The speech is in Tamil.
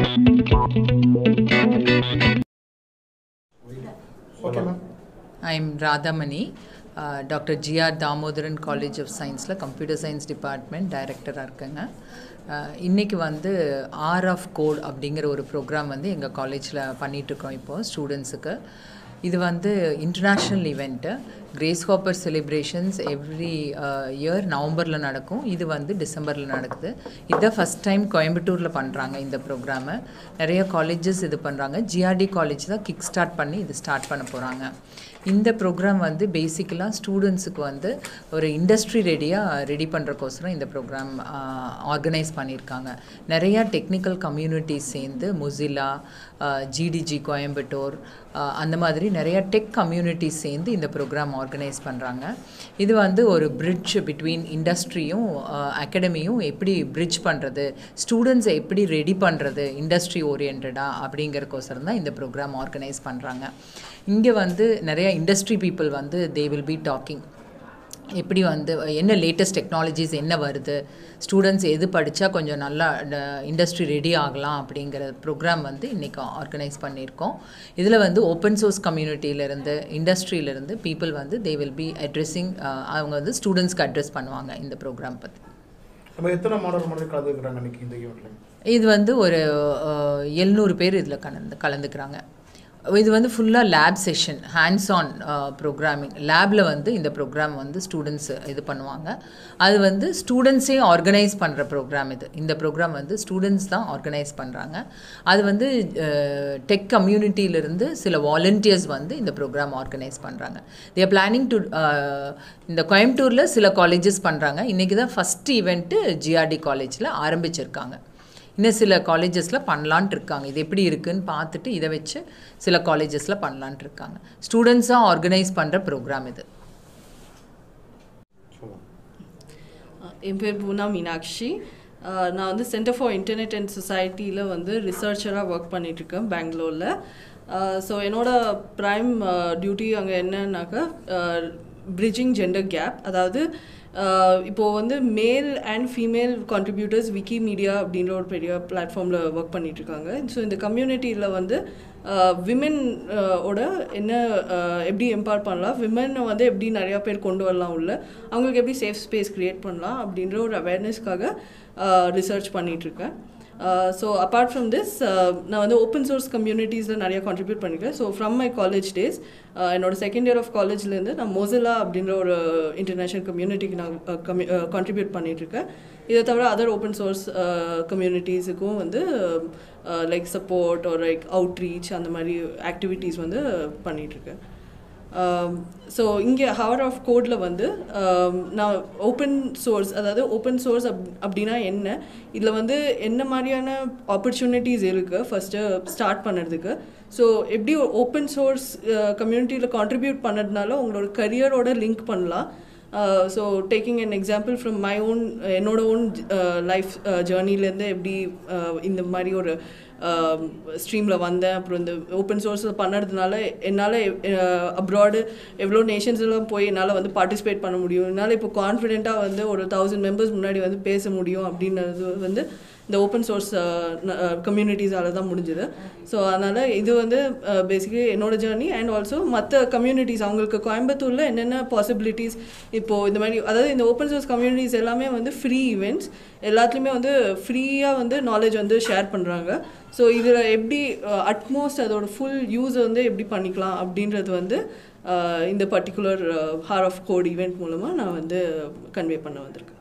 okay ma'am I'm Radhamani doctor GR Damodaran college of சயின்ஸில் கம்ப்யூட்டர் சயின்ஸ் டிபார்ட்மெண்ட் டைரக்டராக இருக்கேங்க அஹ், இன்னைக்கு வந்து ஆர் ஆஃப் கோட் அப்படிங்கிற ஒரு ப்ரோக்ராம் வந்து எங்கள் காலேஜில் பண்ணிகிட்ருக்கோம் இப்போது ஸ்டூடெண்ட்ஸுக்கு இது வந்து international event Grace Hopper celebrations every year நவம்பரில் நடக்கும் இது வந்து டிசம்பரில் நடக்குது இதுதான் ஃபஸ்ட் டைம் கோயம்புத்தூரில் பண்ணுறாங்க இந்த ப்ரோக்ராமை நிறைய காலேஜஸ் இது பண்ணுறாங்க ஜிஆர்டி காலேஜ் தான் கிக் ஸ்டார்ட் பண்ணி இது ஸ்டார்ட் பண்ண போகிறாங்க இந்த ப்ரோக்ராம் வந்து பேசிக்கலாக ஸ்டூடெண்ட்ஸுக்கு வந்து ஒரு இண்டஸ்ட்ரி ரெடியாக ரெடி பண்ணுறக்கோசரம் இந்த ப்ரோக்ராம் ஆர்கனைஸ் பண்ணியிருக்காங்க நிறையா டெக்னிக்கல் கம்யூனிட்டிஸ் சேர்ந்து மொசிலா ஜிடிஜி கோயம்புத்தூர் ஆஹ் அந்த மாதிரி நிறைய டெக் கம்யூனிட்டிஸ் சேர்ந்து இந்த ப்ரோக்ராம் ஆர்கனைஸ் பண்ணுறாங்க இது வந்து ஒரு பிரிட்ஜ் பிட்வீன் இண்டஸ்ட்ரியும் அகாடமியும் எப்படி பிரிட்ஜ் பண்ணுறது ஸ்டூடெண்ட்ஸை எப்படி ரெடி பண்ணுறது இண்டஸ்ட்ரி ஓரியன்டாக அப்படிங்கிறக்கோசரம் தான் இந்த ப்ரோக்ராம் ஆர்கனைஸ் பண்ணுறாங்க இங்கே வந்து நிறைய இண்டஸ்ட்ரி பீப்புள் வந்து தே வில் பி டாக்கிங் எப்படி வந்து என்ன லேட்டஸ்ட் டெக்னாலஜிஸ் என்ன வருது ஸ்டூடெண்ட்ஸ் எது படித்தா கொஞ்சம் நல்லா இண்டஸ்ட்ரி ரெடி ஆகலாம் அப்படிங்கிற ப்ரோக்ராம் வந்து இன்றைக்கி ஆர்கனைஸ் பண்ணியிருக்கோம் இதில் வந்து ஓப்பன் சோர்ஸ் கம்யூனிட்டியிலேருந்து இண்டஸ்ட்ரியிலேருந்து பீப்புள் வந்து தே வில் பி அட்ரெஸிங் அவங்க வந்து ஸ்டூடெண்ட்ஸ்க்கு அட்ரஸ் பண்ணுவாங்க இந்த ப்ரோக்ராம் பற்றி நம்ம எத்தனை மாணவர் மாணவி கலந்துக்கிறாங்க இன்னைக்கு இந்த ஈவெண்ட்ல இது வந்து ஒரு எழுநூறு பேர் இதில் கலந்து கலந்துக்கிறாங்க இது வந்து ஃபுல்லாக lab session hands on programming லேபில் வந்து இந்த ப்ரோக்ராம் வந்து ஸ்டூடெண்ட்ஸ் இது பண்ணுவாங்க அது வந்து ஸ்டூடெண்ட்ஸே ஆர்கனைஸ் பண்ணுற ப்ரோக்ராம் இது இந்த ப்ரோக்ராம் வந்து ஸ்டூடெண்ட்ஸ் தான் ஆர்கனைஸ் பண்ணுறாங்க அது வந்து டெக் கம்யூனிட்டியிலிருந்து சில வாலண்டியர்ஸ் வந்து இந்த ப்ரோக்ராம் ஆர்கனைஸ் பண்ணுறாங்க தேர் பிளானிங் டு இந்த கோயம்புத்தூரில் சில காலேஜஸ் பண்ணுறாங்க இன்றைக்கி தான் ஃபஸ்ட் ஈவெண்ட்டு ஜிஆர்டி காலேஜில் ஆரம்பிச்சிருக்காங்க இன்னும் சில காலேஜஸில் பண்ணலான்ட்டு இருக்காங்க இது எப்படி இருக்குன்னு பார்த்துட்டு இதை வச்சு சில காலேஜஸில் பண்ணலான்ட்டு இருக்காங்க ஸ்டூடெண்ட்ஸாக ஆர்கனைஸ் பண்ணுற ப்ரோக்ராம் இது என் பேர் பூனா மீனாட்சி அஹ் நான் வந்து சென்டர் ஃபார் இன்டர்நெட் அண்ட் சொசைட்டியில் வந்து ரிசர்ச்சராக ஒர்க் பண்ணிகிட்ருக்கேன் பெங்களூரில் ஸோ என்னோட ப்ரைம் டியூட்டி அங்கே என்னன்னாக்கா பிரிட்ஜிங் ஜெண்டர் கேப் அதாவது அஹ் இப்போ வந்து male and female contributors Wikimedia அப்படின்ற ஒரு பெரிய பிளாட்ஃபார்மில் ஒர்க் பண்ணிகிட்ருக்காங்க ஸோ இந்த கம்யூனிட்டியில் வந்து விமென் ஓட என்ன அஹ், எப்படி எம்பவர் பண்ணலாம் விமனை வந்து எப்படி நிறையா பேர் கொண்டு வரலாம் உள்ள அவங்களுக்கு எப்படி சேஃப் ஸ்பேஸ் க்ரியேட் பண்ணலாம் அப்படின்ற ஒரு அவேர்னஸ்க்காக ரிசர்ச் பண்ணிகிட்ருக்கேன் ஸோ அப்பார்ட் ஃப்ரம் திஸ் நான் வந்து ஓப்பன் சோர்ஸ் கம்யூனிட்டிஸில் நிறைய கான்ட்ரிபியூட் பண்ணியிருக்கேன் so from my college days என்னோட செகண்ட் இயர் ஆஃப் காலேஜ்லேருந்து நான் மொசிலா அப்படின்ற ஒரு இன்டர்நேஷ்னல் கம்யூனிட்டிக்கு நான் கான்ட்ரிபியூட் பண்ணிகிட்ருக்கேன் இதை தவிர அதர் ஓப்பன் சோர்ஸ் கம்யூனிட்டிஸுக்கும் வந்து லைக் சப்போர்ட் ஒரு லைக் அவுட்ரீச் அந்த மாதிரி ஆக்டிவிட்டீஸ் வந்து பண்ணிகிட்ருக்கேன் ஸோ இங்கே ஹவர் ஆஃப் கோடில் வந்து um, நான் ஓப்பன் சோர்ஸ் அதாவது ஓப்பன் சோர்ஸ் அப் அப்படின்னா என்ன இதில் வந்து என்ன மாதிரியான ஆப்பர்ச்சுனிட்டிஸ் இருக்குது ஃபஸ்ட்டு ஸ்டார்ட் பண்ணுறதுக்கு ஸோ எப்படி ஓப்பன் சோர்ஸ் கம்யூனிட்டியில் கான்ட்ரிபியூட் பண்ணதுனால உங்களோட கரியரோட லிங்க் பண்ணலாம் so taking an example from my own என்னோட ஓன் லைஃப் ஜேர்னிலேருந்து எப்படி uh, இந்த மாதிரி ஒரு ஸ்ட்ரீமில் வந்தேன் அப்புறம் இந்த ஓப்பன் சோர்ஸில் பண்ணுறதுனால என்னால் அப்ராடு எவ்வளோ நேஷன்ஸ் எல்லாம் போய் என்னால் வந்து பார்ட்டிசிபேட் பண்ண முடியும் என்னால் இப்போ கான்ஃபிடென்ட்டாக வந்து ஒரு தௌசண்ட் மெம்பர்ஸ் முன்னாடி வந்து பேச முடியும் அப்படின்றது வந்து இந்த ஓப்பன் சோர்ஸ் கம்யூனிட்டிஸால தான் முடிஞ்சுது ஸோ அதனால் இது வந்து பேசிக்கலி என்னோட ஜேர்னி அண்ட் ஆல்சோ மற்ற கம்யூனிட்டிஸ் அவங்களுக்கு கோயம்புத்தூரில் என்னென்ன பாசிபிலிட்டிஸ் இப்போது இந்த மாதிரி அதாவது இந்த ஓப்பன் சோர்ஸ் கம்யூனிட்டிஸ் எல்லாமே வந்து ஃப்ரீ ஈவெண்ட்ஸ் எல்லாத்துலேயுமே வந்து ஃப்ரீயாக வந்து நாலேஜ் வந்து ஷேர் பண்ணுறாங்க ஸோ இதில் எப்படி அட்மோஸ்ட் அதோட ஃபுல் யூஸ் வந்து எப்படி பண்ணிக்கலாம் அப்படின்றது வந்து அஹ், இந்த particular hour of code event மூலமாக நான் வந்து கன்வே பண்ண வந்திருக்கேன்